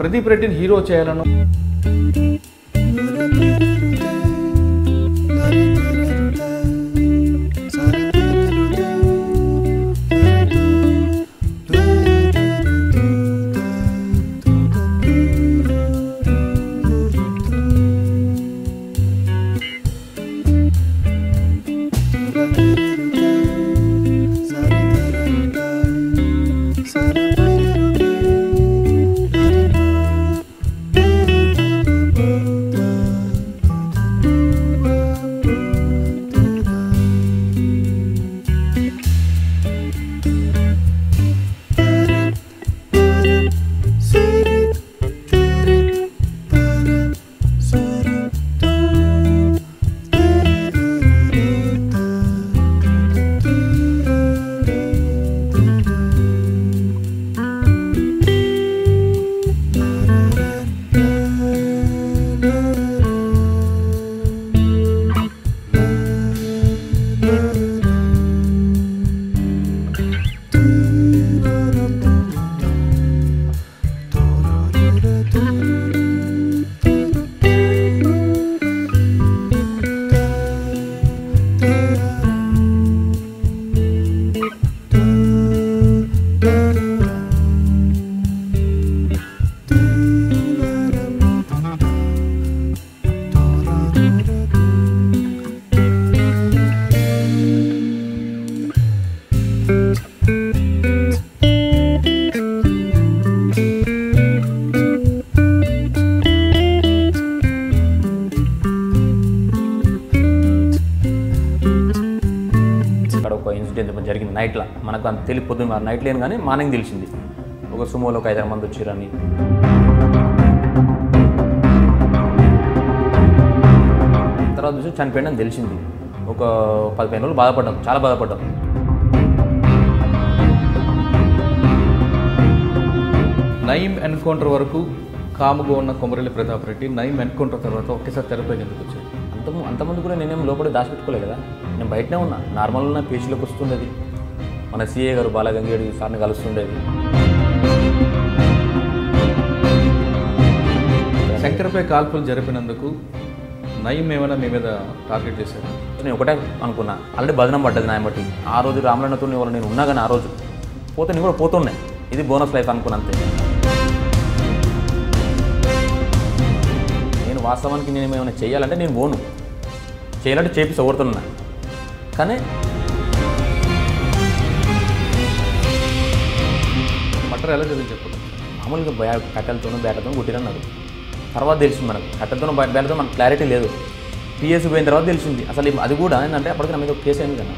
ప్రదీప్ రెడ్డిని హీరో చేయాలను అక్కడ ఒక ఇన్సిడెంట్ జరిగింది నైట్లో మనకు అంత తెలియ పొద్దున్న నైట్ లేని కానీ మార్నింగ్ తెలిసింది ఒక సుమోలో ఒక ఐదారు మంది వచ్చారని తర్వాత చూసి చనిపోయిందని తెలిసింది ఒక పదిహేను రోజులు బాధపడ్డాం చాలా బాధపడ్డాం నయీం ఎన్కౌంటర్ వరకు కాముగా ఉన్న కొమరల్లి ప్రతాప్ రెడ్డి నయీం ఎన్కౌంటర్ తర్వాత ఒకేసారి తెరపైకి ఎందుకు వచ్చాయి అంత అంతమంది కూడా నేనేం లోపల దాచిపెట్టుకోలే కదా నేను బయటనే ఉన్నా నార్మల్ ఉన్న పేజీలోకి వస్తుండేది మన సీఏ గారు బాలగంగేడు సార్ని కలుస్తుండేది శంకర్పై కాల్పులు జరిపినందుకు నయీం ఏమైనా మీ మీద టార్గెట్ చేశారు నేను ఒకటే అనుకున్నా ఆల్రెడీ బదనం పడ్డది నా బట్టి ఆ రోజు రామలన్నతో ఎవరు నేను ఉన్నా కానీ ఆ రోజు పోతే నేను కూడా పోతున్నాయి ఇది బోనస్ లైఫ్ అనుకున్నా అంతే నేను వాస్తవానికి నేను ఏమైనా చేయాలంటే నేను పోను చేయాలంటే చేపిసి ఓడుతున్నా కానీ మటర్ ఎలా జరిగింది చెప్పండి మామూలుగా బ్యా కట్టెలతోనూ బ్యాటతో కొట్టిరన్నారు తర్వాత తెలిసింది మనకు కట్టెలతోనూ బ్యా- బ్యాటతో మనకు క్లారిటీ లేదు పిఎస్ పోయిన తర్వాత తెలిసింది అసలు ఈ- అది కూడా ఏంటంటే అప్పటికి నా మీద ఒక కేసు అయింది కదా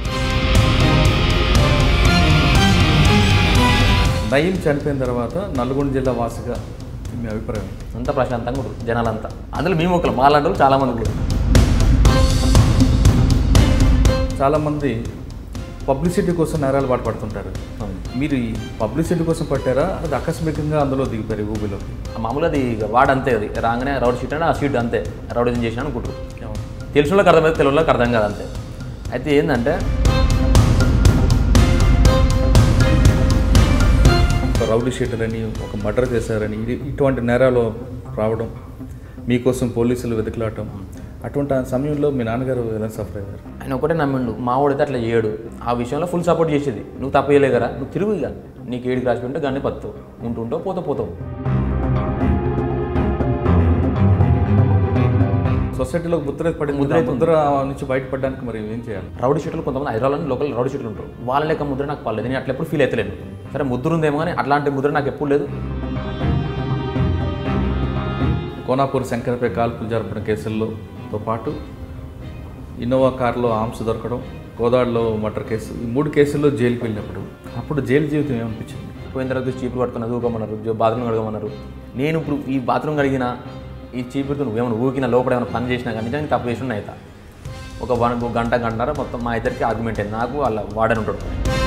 నయీం చనిపోయిన తర్వాత నల్గొండ జిల్లా వాసిగా మీ అభిప్రాయం ఏంటి? అంతా ప్రశాంతంగా ఉంటారు జనాలంతా అందులో మేము ఒకరు మాలాంటి వాళ్ళు చాలామంది ఉంటారు చాలామంది పబ్లిసిటీ కోసం నేరాలు పాటుపడుతుంటారు మీరు ఈ పబ్లిసిటీ కోసం పట్టారా అది ఆకస్మికంగా అందులో దిగిపోయారు ఊబిలోకి మామూలుగా అది ఇక వాడు అంతే అది రాగానే రౌడ్ షీట్ అంటే ఆ షీట్ అంతే రౌడీజం చేసిన అనుకుంటారు తెలిసిన వాళ్ళకి అర్థమైతే తెలియని వాళ్ళకి అర్థం కాదు అంతే అయితే ఏంటంటే ఒక రౌడీ షీటర్ అని ఒక మర్డర్ చేశారని ఇది- ఇటువంటి నేరాలు రావడం మీకోసం పోలీసులు వెతుకులాటం అటువంటి ఆ సమయంలో మీ నాన్నగారు ఎలా సఫర్ అయ్యారు ఆయన ఒకటే నమ్మిండు మా వాడైతే అట్లా చేయడు ఆ విషయంలో ఫుల్ సపోర్ట్ చేసేది నువ్వు తప్పు చేయలే కదా నువ్వు తిరుగు ఇక నీకు ఏడికి రాసి ఉంటే గన్ని పత్తావు ఉంటుంటావు పోతావు పోతావు సొసైటీలో ముద్ర పడి ముద్ర ముద్ర నుంచి బయటపడడానికి మరి ఏం చేయాలి రౌడీ షీట్లు కొంతమంది హైదరాబాద్ లోకల్ రౌడీ షీట్లు ఉంటారు వాళ్ళ లెక్క ముద్ర నాకు పర్లేదు నేను అట్లా ఎప్పుడు ఫీల్ అవుతలేను సరే ముద్ర ఉందేమో కానీ అట్లాంటి ముద్ర నాకు ఎప్పుడు లేదు కోనాపూర్ శంకర్పై కాల్పులు జరపడం కేసుల్లోతో పాటు ఇన్నోవా కారులో ఆమ్స్ దొరకడం గోదావరిలో మర్డర్ కేసు ఈ మూడు కేసుల్లో జైలుకి వెళ్ళినప్పుడు అప్పుడు జైలు జీవితం ఏమనిపించింది పోయిన తర్వాత చీపులు పట్టుకుని దూకోమన్నారు జో- బాత్రూమ్ కడగమన్నారు నేను ఇప్పుడు ఈ బాత్రూమ్ కడిగిన ఈ చీపులతో నువ్వేమైనా ఊకినా లోపల ఏమైనా పని చేసినా కానీ నిజంగా తప్పు చేసిన అయితే ఒక వన్ గంట గంటన్నర మొత్తం మా ఇద్దరికి ఆర్గ్యుమెంట్ అయింది నాకు వాళ్ళ వాడని ఉంటాడు